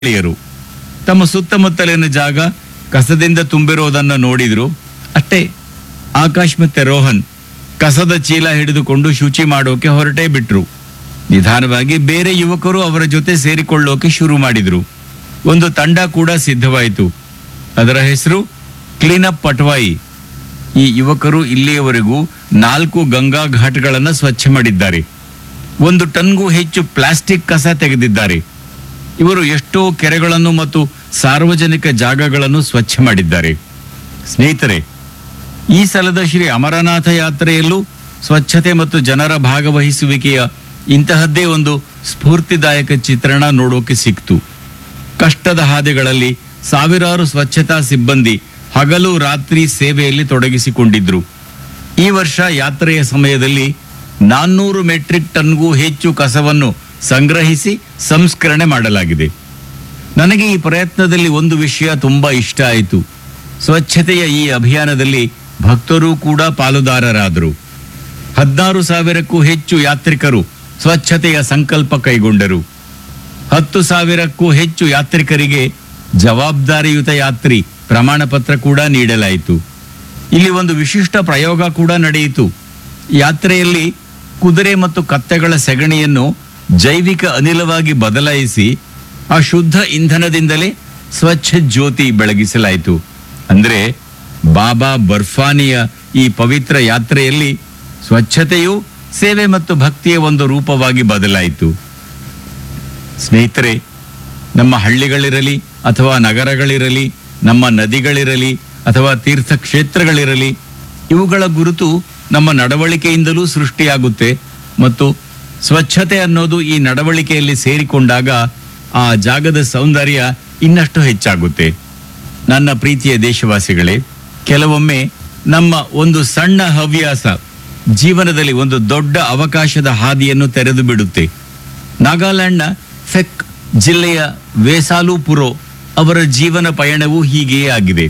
ಮಹಿಳೆಯರು ತಮ್ಮ ಸುತ್ತಮುತ್ತಲಿನ ಜಾಗ ಕಸದಿಂದ ತುಂಬಿರೋದನ್ನ ನೋಡಿದ್ರು ಅಷ್ಟೇ ಆಕಾಶ್ ಮತ್ತೆ ರೋಹನ್ ಕಸದ ಚೀಲ ಹಿಡಿದುಕೊಂಡು ಶುಚಿ ಮಾಡೋಕೆ ಹೊರಟೇ ಬಿಟ್ರು ನಿಧಾನವಾಗಿ ಬೇರೆ ಯುವಕರು ಅವರ ಜೊತೆ ಸೇರಿಕೊಳ್ಳೋಕೆ ಶುರು ಮಾಡಿದ್ರು ಒಂದು ತಂಡ ಕೂಡ ಸಿದ್ಧವಾಯಿತು ಅದರ ಹೆಸರು ಕ್ಲೀನಪ್ ಪಟ್ವಾಯಿ ಈ ಯುವಕರು ಇಲ್ಲಿಯವರೆಗೂ ನಾಲ್ಕು ಗಂಗಾ ಘಾಟ್ಗಳನ್ನು ಸ್ವಚ್ಛ ಮಾಡಿದ್ದಾರೆ ಒಂದು ಟನ್ಗೂ ಹೆಚ್ಚು ಪ್ಲಾಸ್ಟಿಕ್ ಕಸ ತೆಗೆದಿದ್ದಾರೆ ಇವರು ಎಷ್ಟೋ ಕೆರೆಗಳನ್ನು ಮತ್ತು ಸಾರ್ವಜನಿಕ ಜಾಗಗಳನ್ನು ಸ್ವಚ್ಛ ಮಾಡಿದ್ದಾರೆ ಸ್ನೇಹಿತರೆ ಈ ಸಲದ ಶ್ರೀ ಅಮರನಾಥ ಯಾತ್ರೆಯಲ್ಲೂ ಸ್ವಚ್ಛತೆ ಮತ್ತು ಜನರ ಭಾಗವಹಿಸುವಿಕೆಯ ಇಂತಹದ್ದೇ ಒಂದು ಸ್ಫೂರ್ತಿದಾಯಕ ಚಿತ್ರಣ ನೋಡೋಕೆ ಸಿಕ್ತು ಕಷ್ಟದ ಹಾದಿಗಳಲ್ಲಿ ಸಾವಿರಾರು ಸ್ವಚ್ಛತಾ ಸಿಬ್ಬಂದಿ ಹಗಲು ರಾತ್ರಿ ಸೇವೆಯಲ್ಲಿ ತೊಡಗಿಸಿಕೊಂಡಿದ್ರು ಈ ವರ್ಷ ಯಾತ್ರೆಯ ಸಮಯದಲ್ಲಿ ನಾನ್ನೂರು ಮೆಟ್ರಿಕ್ ಟನ್ಗೂ ಹೆಚ್ಚು ಕಸವನ್ನು ಸಂಗ್ರಹಿಸಿ ಸಂಸ್ಕರಣೆ ಮಾಡಲಾಗಿದೆ ನನಗೆ ಈ ಪ್ರಯತ್ನದಲ್ಲಿ ಒಂದು ವಿಷಯ ತುಂಬಾ ಇಷ್ಟ ಆಯಿತು ಸ್ವಚ್ಛತೆಯ ಈ ಅಭಿಯಾನದಲ್ಲಿ ಭಕ್ತರು ಕೂಡ ಪಾಲುದಾರರಾದರು ಹದಿನಾರು ಸಾವಿರಕ್ಕೂ ಹೆಚ್ಚು ಯಾತ್ರಿಕರು ಸ್ವಚ್ಛತೆಯ ಸಂಕಲ್ಪ ಕೈಗೊಂಡರು ಹತ್ತು ಸಾವಿರಕ್ಕೂ ಹೆಚ್ಚು ಯಾತ್ರಿಕರಿಗೆ ಜವಾಬ್ದಾರಿಯುತ ಯಾತ್ರಿ ಪ್ರಮಾಣ ಪತ್ರ ಕೂಡ ನೀಡಲಾಯಿತು ಇಲ್ಲಿ ಒಂದು ವಿಶಿಷ್ಟ ಪ್ರಯೋಗ ಕೂಡ ನಡೆಯಿತು ಯಾತ್ರೆಯಲ್ಲಿ ಕುದುರೆ ಮತ್ತು ಕತ್ತೆಗಳ ಸೆಗಣಿಯನ್ನು ಜೈವಿಕ ಅನಿಲವಾಗಿ ಬದಲಾಯಿಸಿ ಆ ಶುದ್ಧ ಇಂಧನದಿಂದಲೇ ಸ್ವಚ್ಛ ಜ್ಯೋತಿ ಬೆಳಗಿಸಲಾಯಿತು ಅಂದ್ರೆ ಬಾಬಾ ಬರ್ಫಾನಿಯ ಈ ಪವಿತ್ರ ಯಾತ್ರೆಯಲ್ಲಿ ಸ್ವಚ್ಛತೆಯು ಸೇವೆ ಮತ್ತು ಭಕ್ತಿಯ ಒಂದು ರೂಪವಾಗಿ ಬದಲಾಯಿತು ಸ್ನೇಹಿತರೆ ನಮ್ಮ ಹಳ್ಳಿಗಳಿರಲಿ ಅಥವಾ ನಗರಗಳಿರಲಿ ನಮ್ಮ ನದಿಗಳಿರಲಿ ಅಥವಾ ತೀರ್ಥಕ್ಷೇತ್ರಗಳಿರಲಿ ಇವುಗಳ ಗುರುತು ನಮ್ಮ ನಡವಳಿಕೆಯಿಂದಲೂ ಸೃಷ್ಟಿಯಾಗುತ್ತೆ ಮತ್ತು ಸ್ವಚ್ಛತೆ ಅನ್ನೋದು ಈ ನಡವಳಿಕೆಯಲ್ಲಿ ಸೇರಿಕೊಂಡಾಗ ಆ ಜಾಗದ ಸೌಂದರ್ಯ ಇನ್ನಷ್ಟು ಹೆಚ್ಚಾಗುತ್ತೆ ನನ್ನ ಪ್ರೀತಿಯ ದೇಶವಾಸಿಗಳೇ ಕೆಲವೊಮ್ಮೆ ನಮ್ಮ ಒಂದು ಸಣ್ಣ ಹವ್ಯಾಸ ಜೀವನದಲ್ಲಿ ಒಂದು ದೊಡ್ಡ ಅವಕಾಶದ ಹಾದಿಯನ್ನು ತೆರೆದು ಬಿಡುತ್ತೆ ನಾಗಾಲ್ಯಾಂಡ್ನ ಫೆಕ್ ಜಿಲ್ಲೆಯ ವೇಸಾಲು ಪುರೋ ಅವರ ಜೀವನ ಪಯಣವೂ ಹೀಗೆಯೇ ಆಗಿದೆ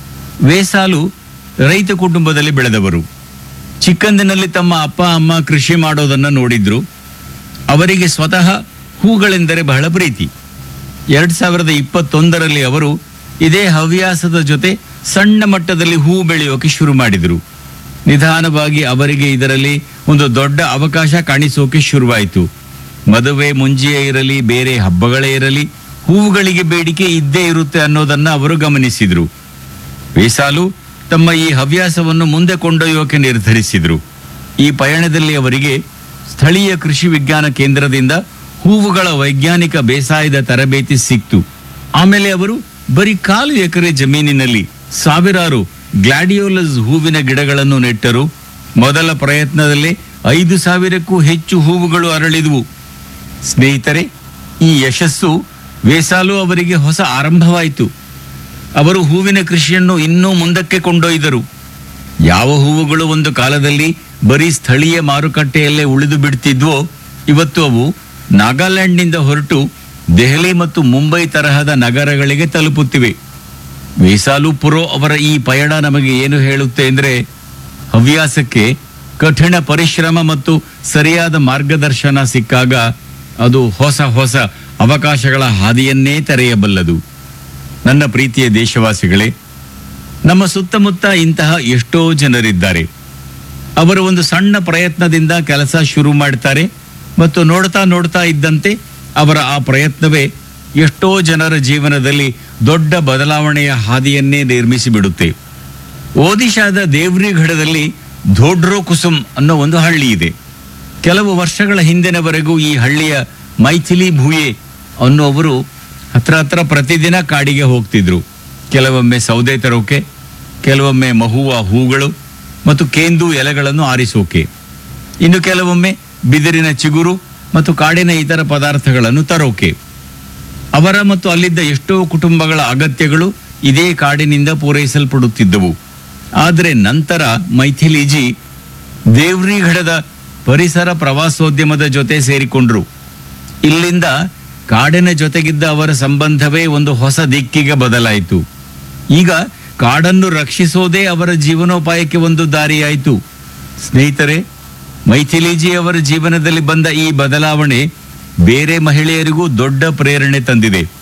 ವೇಸಾಲು ರೈತ ಕುಟುಂಬದಲ್ಲಿ ಬೆಳೆದವರು ಚಿಕ್ಕಂದಿನಲ್ಲಿ ತಮ್ಮ ಅಪ್ಪ ಅಮ್ಮ ಕೃಷಿ ಮಾಡೋದನ್ನ ನೋಡಿದ್ರು ಅವರಿಗೆ ಸ್ವತಃ ಹೂಗಳೆಂದರೆ ಬಹಳ ಪ್ರೀತಿ ಎರಡ್ ಸಾವಿರದ ಇಪ್ಪತ್ತೊಂದರಲ್ಲಿ ಅವರು ಇದೇ ಹವ್ಯಾಸದ ಜೊತೆ ಸಣ್ಣ ಮಟ್ಟದಲ್ಲಿ ಹೂ ಬೆಳೆಯೋಕೆ ಶುರು ಮಾಡಿದರು ನಿಧಾನವಾಗಿ ಅವರಿಗೆ ಇದರಲ್ಲಿ ಒಂದು ದೊಡ್ಡ ಅವಕಾಶ ಕಾಣಿಸೋಕೆ ಶುರುವಾಯಿತು ಮದುವೆ ಮುಂಜಿಯೇ ಇರಲಿ ಬೇರೆ ಹಬ್ಬಗಳೇ ಇರಲಿ ಹೂವುಗಳಿಗೆ ಬೇಡಿಕೆ ಇದ್ದೇ ಇರುತ್ತೆ ಅನ್ನೋದನ್ನ ಅವರು ಗಮನಿಸಿದ್ರು ವೇಸಾಲು ತಮ್ಮ ಈ ಹವ್ಯಾಸವನ್ನು ಮುಂದೆ ಕೊಂಡೊಯ್ಯೋಕೆ ನಿರ್ಧರಿಸಿದ್ರು ಈ ಪಯಣದಲ್ಲಿ ಅವರಿಗೆ ಸ್ಥಳೀಯ ಕೃಷಿ ವಿಜ್ಞಾನ ಕೇಂದ್ರದಿಂದ ಹೂವುಗಳ ವೈಜ್ಞಾನಿಕ ಬೇಸಾಯದ ತರಬೇತಿ ಸಿಕ್ತು ಆಮೇಲೆ ಅವರು ಬರೀ ಕಾಲು ಎಕರೆ ಜಮೀನಿನಲ್ಲಿ ಸಾವಿರಾರು ಗ್ಲಾಡಿಯೋಲಸ್ ಹೂವಿನ ಗಿಡಗಳನ್ನು ನೆಟ್ಟರು ಮೊದಲ ಪ್ರಯತ್ನದಲ್ಲೇ ಐದು ಸಾವಿರಕ್ಕೂ ಹೆಚ್ಚು ಹೂವುಗಳು ಅರಳಿದವು ಸ್ನೇಹಿತರೆ ಈ ಯಶಸ್ಸು ವೇಸಾಲು ಅವರಿಗೆ ಹೊಸ ಆರಂಭವಾಯಿತು ಅವರು ಹೂವಿನ ಕೃಷಿಯನ್ನು ಇನ್ನೂ ಮುಂದಕ್ಕೆ ಕೊಂಡೊಯ್ದರು ಯಾವ ಹೂವುಗಳು ಒಂದು ಕಾಲದಲ್ಲಿ ಬರೀ ಸ್ಥಳೀಯ ಮಾರುಕಟ್ಟೆಯಲ್ಲೇ ಉಳಿದು ಬಿಡ್ತಿದ್ವೋ ಇವತ್ತು ಅವು ನಾಗಾಲ್ಯಾಂಡ್ನಿಂದ ಹೊರಟು ದೆಹಲಿ ಮತ್ತು ಮುಂಬೈ ತರಹದ ನಗರಗಳಿಗೆ ತಲುಪುತ್ತಿವೆ ವೇಸಾಲು ಪುರೋ ಅವರ ಈ ಪಯಣ ನಮಗೆ ಏನು ಹೇಳುತ್ತೆ ಅಂದ್ರೆ ಹವ್ಯಾಸಕ್ಕೆ ಕಠಿಣ ಪರಿಶ್ರಮ ಮತ್ತು ಸರಿಯಾದ ಮಾರ್ಗದರ್ಶನ ಸಿಕ್ಕಾಗ ಅದು ಹೊಸ ಹೊಸ ಅವಕಾಶಗಳ ಹಾದಿಯನ್ನೇ ತೆರೆಯಬಲ್ಲದು ನನ್ನ ಪ್ರೀತಿಯ ದೇಶವಾಸಿಗಳೇ ನಮ್ಮ ಸುತ್ತಮುತ್ತ ಇಂತಹ ಎಷ್ಟೋ ಜನರಿದ್ದಾರೆ ಅವರು ಒಂದು ಸಣ್ಣ ಪ್ರಯತ್ನದಿಂದ ಕೆಲಸ ಶುರು ಮಾಡ್ತಾರೆ ಮತ್ತು ನೋಡ್ತಾ ನೋಡ್ತಾ ಇದ್ದಂತೆ ಅವರ ಆ ಪ್ರಯತ್ನವೇ ಎಷ್ಟೋ ಜನರ ಜೀವನದಲ್ಲಿ ದೊಡ್ಡ ಬದಲಾವಣೆಯ ಹಾದಿಯನ್ನೇ ನಿರ್ಮಿಸಿ ಬಿಡುತ್ತೆ ಒಡಿಶಾದ ದೇವ್ರಿಘಡದಲ್ಲಿ ಧೋಡ್ರೋ ಕುಸುಮ್ ಅನ್ನೋ ಒಂದು ಹಳ್ಳಿ ಇದೆ ಕೆಲವು ವರ್ಷಗಳ ಹಿಂದಿನವರೆಗೂ ಈ ಹಳ್ಳಿಯ ಮೈಥಿಲಿ ಭೂಯೆ ಅನ್ನೋವರು ಹತ್ರ ಹತ್ರ ಪ್ರತಿದಿನ ಕಾಡಿಗೆ ಹೋಗ್ತಿದ್ರು ಕೆಲವೊಮ್ಮೆ ಸೌದೆ ತರೋಕೆ ಕೆಲವೊಮ್ಮೆ ಮಹುವ ಹೂಗಳು ಮತ್ತು ಕೇಂದು ಎಲೆಗಳನ್ನು ಆರಿಸೋಕೆ ಇನ್ನು ಕೆಲವೊಮ್ಮೆ ಬಿದಿರಿನ ಚಿಗುರು ಮತ್ತು ಕಾಡಿನ ಇತರ ಪದಾರ್ಥಗಳನ್ನು ತರೋಕೆ ಅವರ ಮತ್ತು ಅಲ್ಲಿದ್ದ ಎಷ್ಟೋ ಕುಟುಂಬಗಳ ಅಗತ್ಯಗಳು ಇದೇ ಕಾಡಿನಿಂದ ಪೂರೈಸಲ್ಪಡುತ್ತಿದ್ದವು ಆದರೆ ನಂತರ ಮೈಥಿಲಿಜಿ ದೇವ್ರಿಘಡದ ಪರಿಸರ ಪ್ರವಾಸೋದ್ಯಮದ ಜೊತೆ ಸೇರಿಕೊಂಡ್ರು ಇಲ್ಲಿಂದ ಕಾಡಿನ ಜೊತೆಗಿದ್ದ ಅವರ ಸಂಬಂಧವೇ ಒಂದು ಹೊಸ ದಿಕ್ಕಿಗೆ ಬದಲಾಯಿತು ಈಗ ಕಾಡನ್ನು ರಕ್ಷಿಸೋದೇ ಅವರ ಜೀವನೋಪಾಯಕ್ಕೆ ಒಂದು ದಾರಿಯಾಯಿತು ಸ್ನೇಹಿತರೆ ಮೈಥಿಲಿಜಿ ಅವರ ಜೀವನದಲ್ಲಿ ಬಂದ ಈ ಬದಲಾವಣೆ ಬೇರೆ ಮಹಿಳೆಯರಿಗೂ ದೊಡ್ಡ ಪ್ರೇರಣೆ ತಂದಿದೆ